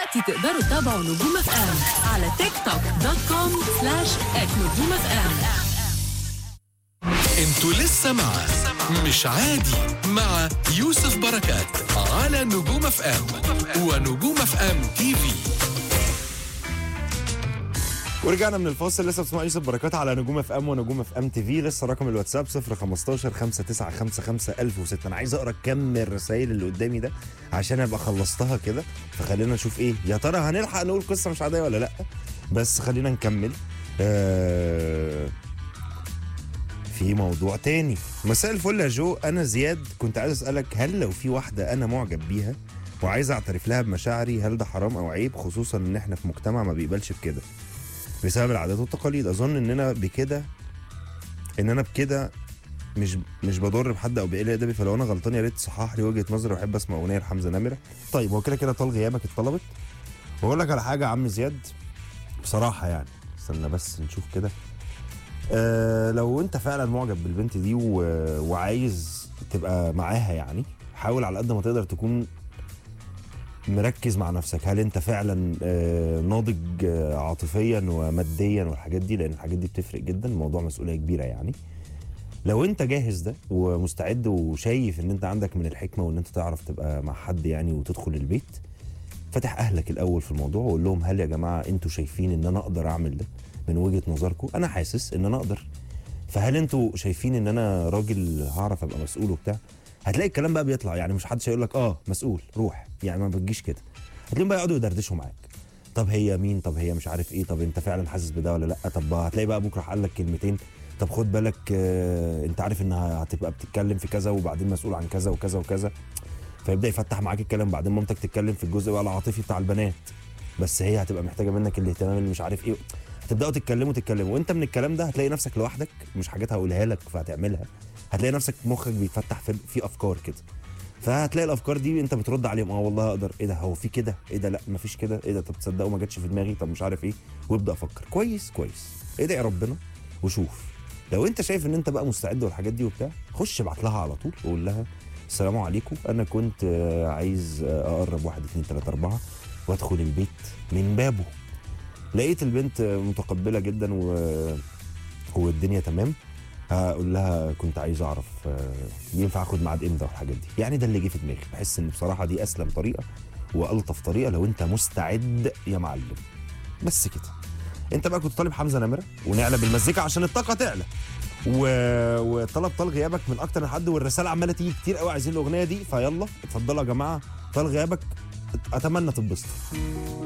دلوقتي تقدروا تتابعوا نجوم اف ام على تيك توك دوت كوم سلاش نجوم اف ام انتوا لسه مع مش عادي مع يوسف بركات على نجوم اف ام ونجوم اف ام تي في ورجعنا من الفاصل لسه بتسمعوا يوسف بركات على نجوم اف ام ونجوم اف ام تي في لسه رقم الواتساب 015 5955 1006 انا عايز اقرا كم الرسائل اللي قدامي ده عشان ابقى خلصتها كده فخلينا نشوف ايه يا ترى هنلحق نقول قصه مش عاديه ولا لا بس خلينا نكمل آه في موضوع تاني مساء الفل يا جو انا زياد كنت عايز اسالك هل لو في واحده انا معجب بيها وعايز اعترف لها بمشاعري هل ده حرام او عيب خصوصا ان احنا في مجتمع ما بيقبلش بكده بسبب العادات والتقاليد اظن ان انا بكده ان انا بكده مش مش بضر بحد او بقلة ادبي فلو انا غلطان يا ريت تصحح لي وجهه نظري واحب اسمع اغنيه لحمزه نمره طيب هو كده كده طال غيابك اتطلبت واقول لك على حاجه يا عم زياد بصراحه يعني استنى بس نشوف كده أه لو انت فعلا معجب بالبنت دي و... وعايز تبقى معاها يعني حاول على قد ما تقدر تكون مركز مع نفسك هل انت فعلا آه، ناضج آه، عاطفيا وماديا والحاجات دي لان الحاجات دي بتفرق جدا الموضوع مسؤوليه كبيره يعني لو انت جاهز ده ومستعد وشايف ان انت عندك من الحكمه وان انت تعرف تبقى مع حد يعني وتدخل البيت فتح اهلك الاول في الموضوع وقول لهم هل يا جماعه انتوا شايفين ان انا اقدر اعمل ده من وجهه نظركم انا حاسس ان انا اقدر فهل انتوا شايفين ان انا راجل هعرف ابقى مسؤول وبتاع هتلاقي الكلام بقى بيطلع يعني مش حدش هيقول لك اه مسؤول روح يعني ما بتجيش كده هتلاقيهم بقى يقعدوا يدردشوا معاك طب هي مين طب هي مش عارف ايه طب انت فعلا حاسس بده ولا لا طب هتلاقي بقى بكره قال لك كلمتين طب خد بالك آه انت عارف انها هتبقى بتتكلم في كذا وبعدين مسؤول عن كذا وكذا وكذا فيبدا يفتح معاك الكلام بعدين مامتك تتكلم في الجزء بقى العاطفي بتاع البنات بس هي هتبقى محتاجه منك الاهتمام اللي مش عارف ايه هتبداوا تتكلموا تتكلموا وانت من الكلام ده هتلاقي نفسك لوحدك مش حاجات هقولها لك فهتعملها هتلاقي نفسك مخك بيتفتح في, في افكار كده فهتلاقي الافكار دي انت بترد عليهم اه والله اقدر ايه ده هو في كده ايه ده لا مفيش كده ايه ده طب تصدقوا ما جاتش في دماغي طب مش عارف ايه وابدا افكر كويس كويس ادعي ربنا وشوف لو انت شايف ان انت بقى مستعد والحاجات دي وبتاع خش ابعت لها على طول وقول لها السلام عليكم انا كنت آه، عايز آه، اقرب واحد اتنين تلاته اربعه وادخل البيت من بابه لقيت البنت متقبله جدا و... والدنيا تمام هقول لها كنت عايز اعرف آه، ينفع اخد ميعاد امتى والحاجات دي يعني ده اللي جه في دماغي بحس ان بصراحه دي اسلم طريقه والطف طريقه لو انت مستعد يا معلم بس كده انت بقى كنت طالب حمزه نمره ونعلى بالمزيكا عشان الطاقه تعلى و... وطلب طال غيابك من اكتر من حد والرساله عماله تيجي كتير قوي عايزين الاغنيه دي فيلا اتفضلوا يا جماعه طال غيابك اتمنى تتبسطوا